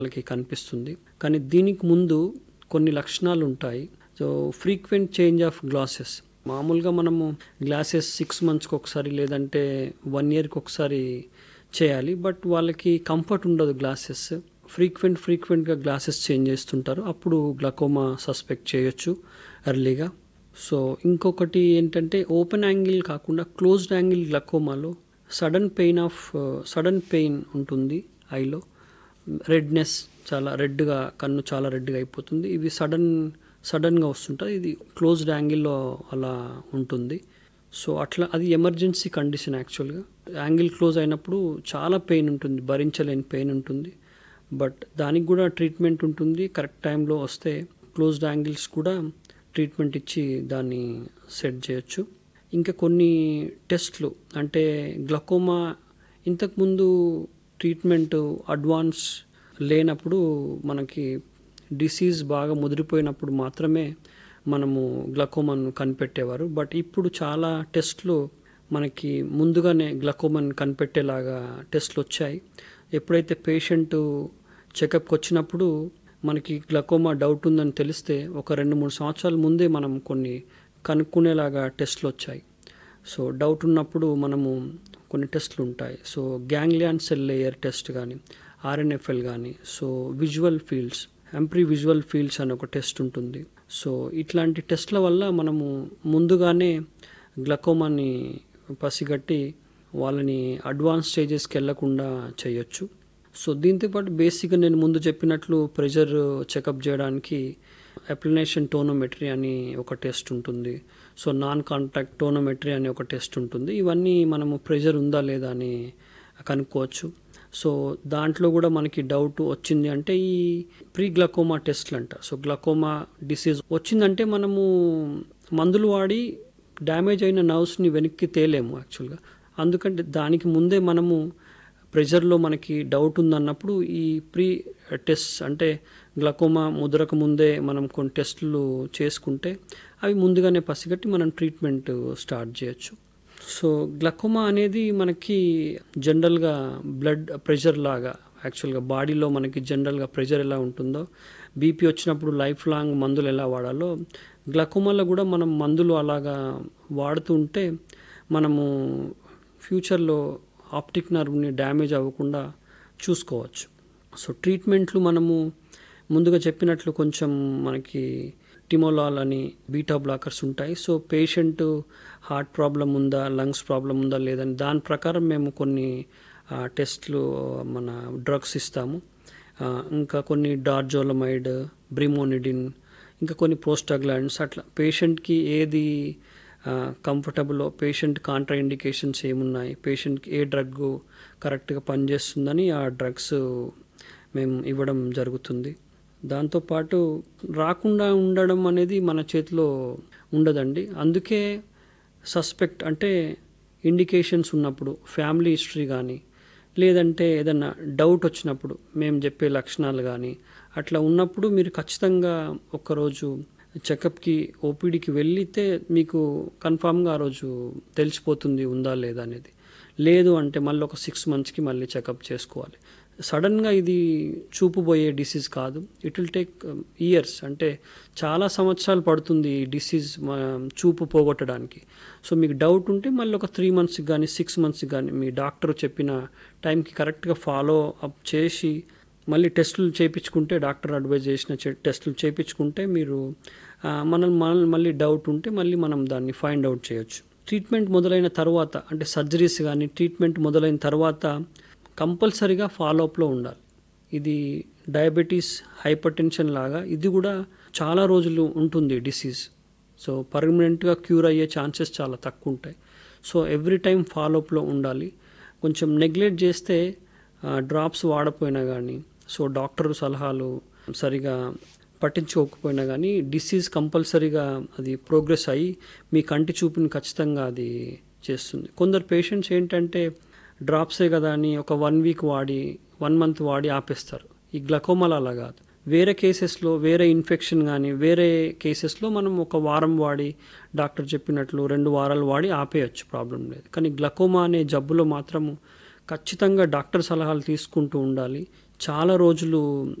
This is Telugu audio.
వాళ్ళకి కనిపిస్తుంది కానీ దీనికి ముందు కొన్ని లక్షణాలు ఉంటాయి so frequent change of glasses మామూలుగా మనము గ్లాసెస్ సిక్స్ మంత్స్కి ఒకసారి లేదంటే వన్ ఇయర్కి ఒకసారి చేయాలి బట్ వాళ్ళకి కంఫర్ట్ ఉండదు గ్లాసెస్ ఫ్రీక్వెంట్ ఫ్రీక్వెంట్గా గ్లాసెస్ చేంజ్ చేస్తుంటారు అప్పుడు గ్లకోమా సస్పెక్ట్ చేయొచ్చు ఎర్లీగా సో ఇంకొకటి ఏంటంటే ఓపెన్ యాంగిల్ కాకుండా క్లోజ్డ్ యాంగిల్ గ్లకోమాలో sudden pain of sudden pain ఉంటుంది ఐలో రెడ్నెస్ చాలా రెడ్గా కన్ను చాలా రెడ్గా అయిపోతుంది ఇవి సడన్ సడన్గా వస్తుంటుంది ఇది క్లోజ్డ్ యాంగిల్లో అలా ఉంటుంది సో అట్లా అది ఎమర్జెన్సీ కండిషన్ యాక్చువల్గా యాంగిల్ క్లోజ్ అయినప్పుడు చాలా పెయిన్ ఉంటుంది భరించలేని పెయిన్ ఉంటుంది బట్ దానికి కూడా ట్రీట్మెంట్ ఉంటుంది కరెక్ట్ టైంలో వస్తే క్లోజ్డ్ యాంగిల్స్ కూడా ట్రీట్మెంట్ ఇచ్చి దాన్ని సెట్ చేయొచ్చు ఇంకా కొన్ని టెస్ట్లు అంటే గ్లకోమా ఇంతకుముందు ట్రీట్మెంట్ అడ్వాన్స్ లేనప్పుడు మనకి డిసీజ్ బాగా ముదిరిపోయినప్పుడు మాత్రమే మనము గ్లకోమాను కనిపెట్టేవారు బట్ ఇప్పుడు చాలా టెస్ట్లు మనకి ముందుగానే గ్లకోమాన్ కనిపెట్టేలాగా టెస్ట్లు వచ్చాయి ఎప్పుడైతే పేషెంట్ చెకప్కి వచ్చినప్పుడు మనకి గ్లకోమా డౌట్ ఉందని తెలిస్తే ఒక రెండు మూడు సంవత్సరాల ముందే మనం కొన్ని కనుక్కునేలాగా టెస్ట్లు వచ్చాయి సో డౌట్ ఉన్నప్పుడు మనము కొన్ని టెస్ట్లు ఉంటాయి so ganglion cell layer test కానీ ఆర్ఎన్ఎఫ్ఎల్ కానీ so visual fields Humphrey visual fields అని ఒక టెస్ట్ ఉంటుంది సో ఇట్లాంటి టెస్ట్ల వల్ల మనము ముందుగానే గ్లకోమాని పసిగట్టి వాళ్ళని అడ్వాన్స్ స్టేజెస్కి వెళ్లకుండా చేయొచ్చు సో దీంతోపాటు బేసిక్గా నేను ముందు చెప్పినట్లు ప్రెషర్ చెకప్ చేయడానికి అప్లినేషన్ టోనోమెట్రీ అని ఒక టెస్ట్ ఉంటుంది సో నాన్ కాంటాక్ట్ టోనోమెట్రీ అని ఒక టెస్ట్ ఉంటుంది ఇవన్నీ మనము ప్రెషర్ ఉందా లేదా అని కనుక్కోవచ్చు సో దాంట్లో కూడా మనకి డౌట్ వచ్చింది అంటే ఈ ప్రీ గ్లకోమా టెస్ట్లు అంట సో గ్లకోమా డిసీజ్ వచ్చిందంటే మనము మందులు వాడి డ్యామేజ్ అయిన నర్వ్స్ని వెనక్కి తేలేము యాక్చువల్గా అందుకంటే దానికి ముందే మనము ప్రెషర్లో మనకి డౌట్ ఉందన్నప్పుడు ఈ ప్రీ టెస్ట్ అంటే గ్లకోమా ముద్రకు ముందే మనం కొన్ని టెస్టులు చేసుకుంటే అవి ముందుగానే పసిగట్టి మనం ట్రీట్మెంట్ స్టార్ట్ చేయొచ్చు సో గ్లకోమా అనేది మనకి జనరల్గా బ్లడ్ ప్రెషర్ లాగా యాక్చువల్గా బాడీలో మనకి జనరల్గా ప్రెషర్ ఎలా ఉంటుందో బీపీ వచ్చినప్పుడు లైఫ్ లాంగ్ మందులు ఎలా వాడాలో గ్లకోమాలో కూడా మనం మందులు అలాగా వాడుతూ ఉంటే మనము ఫ్యూచర్లో ఆప్టిక్ నర్వ్ని డ్యామేజ్ అవ్వకుండా చూసుకోవచ్చు సో ట్రీట్మెంట్లు మనము ముందుగా చెప్పినట్లు కొంచెం మనకి టిమోలాల్ అని బీటా బ్లాకర్స్ ఉంటాయి సో పేషెంట్ హార్ట్ ప్రాబ్లం ఉందా లంగ్స్ ప్రాబ్లం ఉందా లేదని దాని ప్రకారం మేము కొన్ని టెస్ట్లు మన డ్రగ్స్ ఇస్తాము ఇంకా కొన్ని డార్జోలమైడ్ బ్రిమోనిడిన్ ఇంకా కొన్ని ప్రోస్టాగ్లాండ్స్ అట్లా పేషెంట్కి ఏది కంఫర్టబుల్ పేషెంట్ కాంట్రా ఇండికేషన్స్ ఏమున్నాయి పేషెంట్కి ఏ డ్రగ్ కరెక్ట్గా పనిచేస్తుందని ఆ డ్రగ్స్ మేము ఇవ్వడం జరుగుతుంది దాంతోపాటు రాకుండా ఉండడం అనేది మన చేతిలో ఉండదండి అందుకే సస్పెక్ట్ అంటే ఇండికేషన్స్ ఉన్నప్పుడు ఫ్యామిలీ హిస్టరీ కానీ లేదంటే ఏదన్నా డౌట్ వచ్చినప్పుడు మేము చెప్పే లక్షణాలు కానీ అట్లా ఉన్నప్పుడు మీరు ఖచ్చితంగా ఒక్కరోజు చెకప్కి ఓపీడీకి వెళ్ళితే మీకు కన్ఫామ్గా ఆ రోజు తెలిసిపోతుంది ఉందా లేదా అనేది లేదు అంటే మళ్ళీ ఒక సిక్స్ మంత్స్కి మళ్ళీ చెకప్ చేసుకోవాలి సడన్గా ఇది చూపుబోయే డిసీజ్ కాదు ఇట్ విల్ టేక్ ఇయర్స్ అంటే చాలా సంవత్సరాలు పడుతుంది ఈ డిసీజ్ చూపు పోగొట్టడానికి సో మీకు డౌట్ ఉంటే మళ్ళీ ఒక త్రీ మంత్స్కి కానీ సిక్స్ మంత్స్కి కానీ మీ డాక్టర్ చెప్పిన టైంకి కరెక్ట్గా ఫాలో అప్ చేసి మళ్ళీ టెస్టులు చేయించుకుంటే డాక్టర్ అడ్వైజ్ చేసిన టెస్టులు చేయించుకుంటే మీరు మనం మళ్ళీ డౌట్ ఉంటే మళ్ళీ మనం దాన్ని ఫైండ్ అవుట్ చేయొచ్చు ట్రీట్మెంట్ మొదలైన తర్వాత అంటే సర్జరీస్ కానీ ట్రీట్మెంట్ మొదలైన తర్వాత కంపల్సరీగా ఫాలోఅప్లో ఉండాలి ఇది డయాబెటీస్ హైపర్ టెన్షన్ లాగా ఇది కూడా చాలా రోజులు ఉంటుంది డిసీజ్ సో పర్మనెంట్గా క్యూర్ అయ్యే ఛాన్సెస్ చాలా తక్కువ ఉంటాయి సో ఎవ్రీ టైం ఫాలోఅప్లో ఉండాలి కొంచెం నెగ్లెక్ట్ చేస్తే డ్రాప్స్ వాడపోయినా కానీ సో డాక్టర్ సలహాలు సరిగా పట్టించుకోకపోయినా కానీ డిసీజ్ కంపల్సరీగా అది ప్రోగ్రెస్ అయ్యి మీ కంటి చూపుని ఖచ్చితంగా అది చేస్తుంది కొందరు పేషెంట్స్ ఏంటంటే డ్రాప్సే కదా అని ఒక వన్ వీక్ వాడి వన్ మంత్ వాడి ఆపేస్తారు ఈ గ్లకోమాల అలా కాదు వేరే కేసెస్లో వేరే ఇన్ఫెక్షన్ కానీ వేరే కేసెస్లో మనం ఒక వారం వాడి డాక్టర్ చెప్పినట్లు రెండు వారాలు వాడి ఆపేయచ్చు ప్రాబ్లం లేదు కానీ గ్లకోమా అనే జబ్బులో మాత్రము ఖచ్చితంగా డాక్టర్ సలహాలు తీసుకుంటూ ఉండాలి చాలా రోజులు